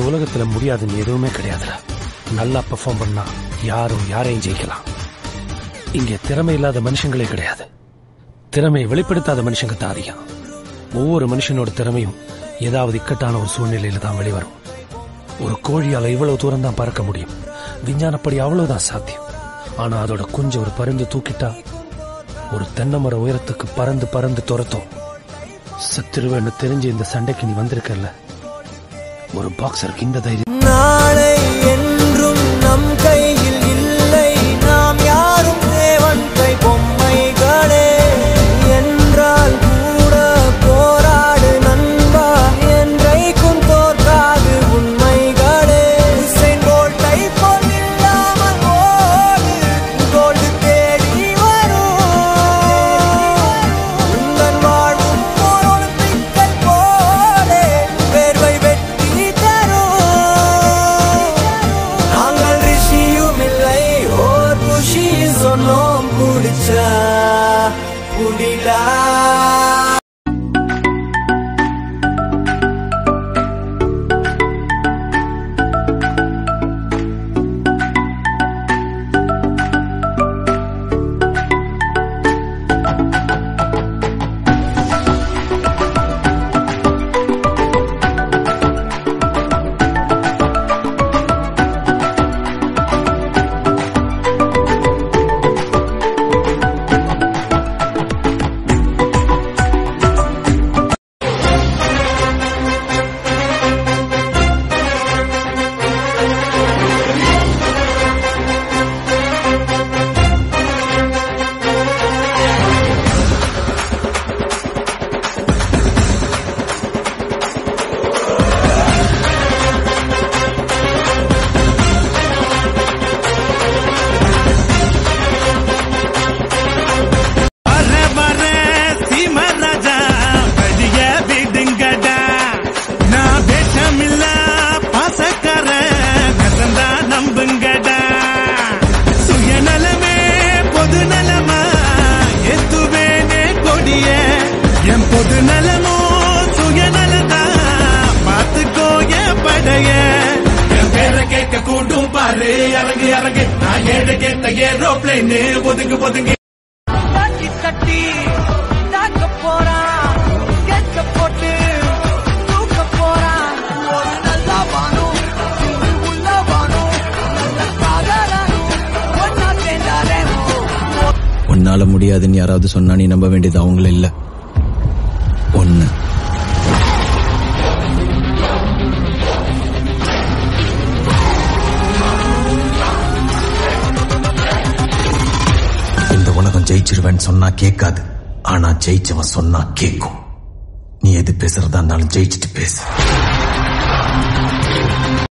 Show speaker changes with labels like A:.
A: உலகத்துல முடியாதுன்னு எதுவுமே கிடையாதுடா நல்லா பெர்ஃபார்ம் பண்ணா யாரும் யாரையும் ஜெயிக்கலாம் இங்க திறமை இல்லாத மனுஷங்களே கிடையாது திறமையை வெளிப்படுத்தாத மனுஷங்க தான் அதிகம் ஒவ்வொரு மனுஷனோட திறமையும் ஏதாவது இக்கட்டான ஒரு சூழ்நிலையில தான் வெளிவரும் ஒரு கோழியால இவ்வளவு தூரம் தான் பறக்க முடியும் விஞ்ஞானப்படி அவ்வளவுதான் சாத்தியம் ஆனா அதோட குஞ்சு ஒரு பருந்து தூக்கிட்டா ஒரு தென்னை மர உயரத்துக்கு பறந்து பறந்து துரத்தும் சத்துருவேன்னு தெரிஞ்சு இந்த சண்டைக்கு நீ வந்திருக்கல ஒரு பாக்ஸருக்கு இந்த தைரியம்
B: நாளை என்றும் நம் கையில் இல்லை நாம் யாரும் தேவன் கை பொம்மைகளே என்றால் கூட போராடு நண்பா என்றைக்கும் தோற்காது உண்மைகளே உசைன் போல்ட்டை போல் இல்லாமல் ஓடு கோல்டு தேடி வரும் உந்தன் வாழ்வும் ஓர் ஒலிம்பிக்கல் போலே வேர்வை வெட்டி தரும் நாங்கள் ரிஷியும் இல்லை ஓர் குஷி சொன்னோம் குடிச்சா குடிலா
C: வர வர சீமராஜா வழிய விடுங்கடா நான் வேஷமில்ல பாசக்கார நசந்தா நம்புங்கடா சுயநலமே பொது நலமா எத்துவேனே கொடிய என் பொது நலமோ சுயநலதா பார்த்துக்கோ என் படைய என் பேரை கேட்க கூட்டும் பாரு இறங்கு இறங்கு நான் ஏழு கேட்ட ஏரோப்ளைன் ஒதுங்கு ஒதுங்கு
B: தட்டி தட்டி தாக்க போறான் கெட்ட போட்டு தூக்க போறான் ஒரு நல்ல வானம் இது உள்ள வானம் நல்ல காதலானும் ஒன்னா சேர்ந்தாலே
D: உன்னால முடியாதுன்னு யாராவது சொன்னா நீ நம்ப வேண்டியது அவங்கள இல்ல ஒண்ணு இந்த உலகம் ஜெயிச்சிருவேன்னு சொன்னா கேட்காது ஆனா ஜெயிச்சவன் சொன்னா கேட்கும் நீ எது பேசுறதா இருந்தாலும் ஜெயிச்சிட்டு பேசு